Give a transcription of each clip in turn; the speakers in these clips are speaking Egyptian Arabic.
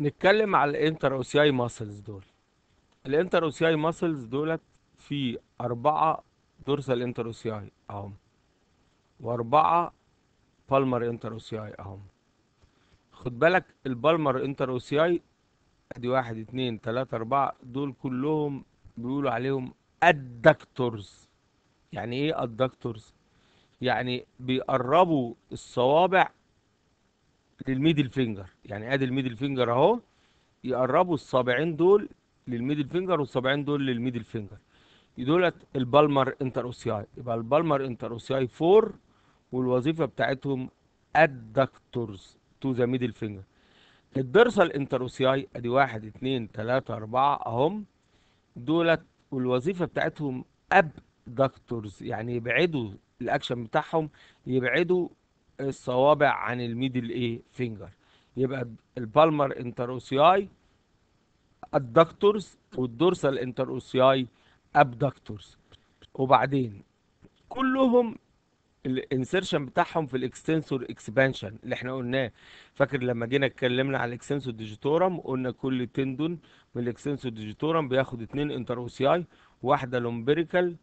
نتكلم على الانتر اوسياي ماسلز دول الانتر اوسياي ماسلز دولت في أربعة دورسال انتر اوسياي اهم وأربعة بالمر انتر اوسياي اهم خد بالك البالمر انتر اوسياي ادي واحد اتنين تلاتة اربعة دول كلهم بيقولوا عليهم الدكتورز يعني ايه الدكتورز يعني بيقربوا الصوابع للميدل فينجر يعني ادي الميدل فينجر اهو يقربوا الصابعين دول للميدل فينجر والصابعين دول للميدل فينجر دولت البالمر انتر اوسياي يبقى البالمر انتر اوسياي 4 والوظيفه بتاعتهم الدكتورز تو ذا ميدل فينجر الدرسال انتر اوسياي ادي واحد اتنين تلاتة اربعة اهم دولت والوظيفه بتاعتهم ابدكتورز يعني يبعدوا الاكشن بتاعهم يبعدوا الصوابع عن الميدل ايه فينجر يبقى البالمر انتر اوسياي الدكتورز والدورسال انتر اوسياي ابدكتورز وبعدين كلهم الانسيرشن بتاعهم في الاكستنسور اكسبانشن اللي احنا قلناه فاكر لما جينا اتكلمنا على الاكستنسور ديجيتورم قلنا كل تندون من الاكستنسور ديجيتورم بياخد اتنين انتر اوسياي واحده لومبريكال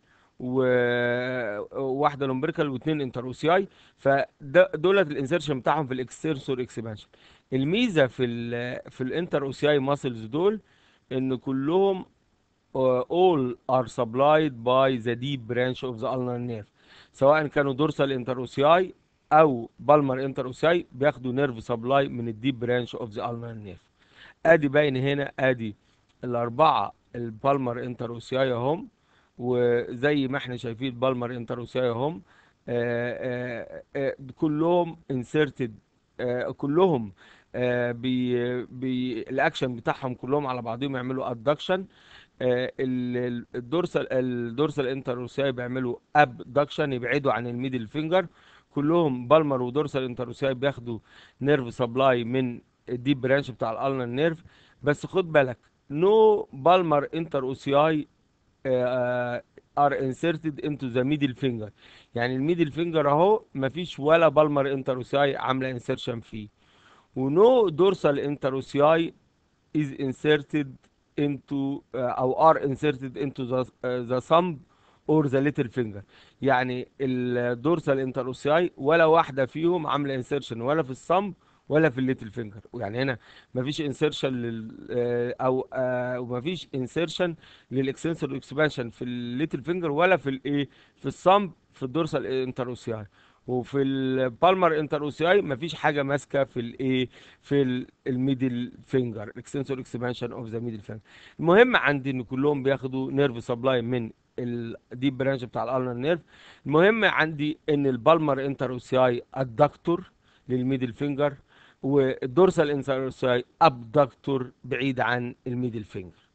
وواحده لومبريكال واثنين انتر اوسياي فدولت الانسيرشن بتاعهم في الاكستنسور اكسبانشن الميزه في ال في الانتر اوسياي ماسلز دول ان كلهم all are supplied by the deep branch of the ulnar nerve سواء كانوا دورسال انتر اوسياي او بالمر انتر اوسياي بياخدوا نيرف سبلاي من الديب برانش اوف ذا ulnar nerve ادي باين هنا ادي الاربعه البالمر انتر اوسياي اهم وزي ما احنا شايفين بالمر انتر اوسياي اهم كلهم انسرتد كلهم آه بي بي الاكشن بتاعهم كلهم على بعضهم يعملوا ادكشن آه الدورسال الدورسال انتروسياي بيعملوا ابدكشن يبعدوا عن الميدل فينجر كلهم بالمر ودورسال انتروسياي بياخدوا نيرف سبلاي من الديب برانش بتاع الالنر نيرف بس خد بالك نو بالمر انتروسياي ار انسرتد انتو ذا ميدل فينجر يعني الميدل فينجر اهو مفيش ولا بالمر انتروسياي عامله انسرشن فيه ونو دورسال انتروسياي is inserted into uh, او are inserted into the uh, the thumb or the little finger يعني الدورسال انتروسياي ولا واحده فيهم عامله انسيرشن ولا في الثumb ولا في الليتل فينجر يعني هنا مفيش انسيرشن لل او آه ومفيش انسيرشن للاكستنسور اكسبانشن في الليتل فينجر ولا في الايه في الثumb في الدورسال انتروسياي وفي البالمر انتر اوسياي مفيش حاجه ماسكه في الايه في الميدل فينجر الاكستنسور اكسبانشن اوف ذا ميدل فينجر المهم عندي ان كلهم بياخدوا نيرف سبلاي من الديب برانش بتاع الالنر نيرف المهم عندي ان البالمر انتر اوسياي ادكتور للميدل فينجر والدورسال انتر اوسياي ابدكتور بعيد عن الميدل فينجر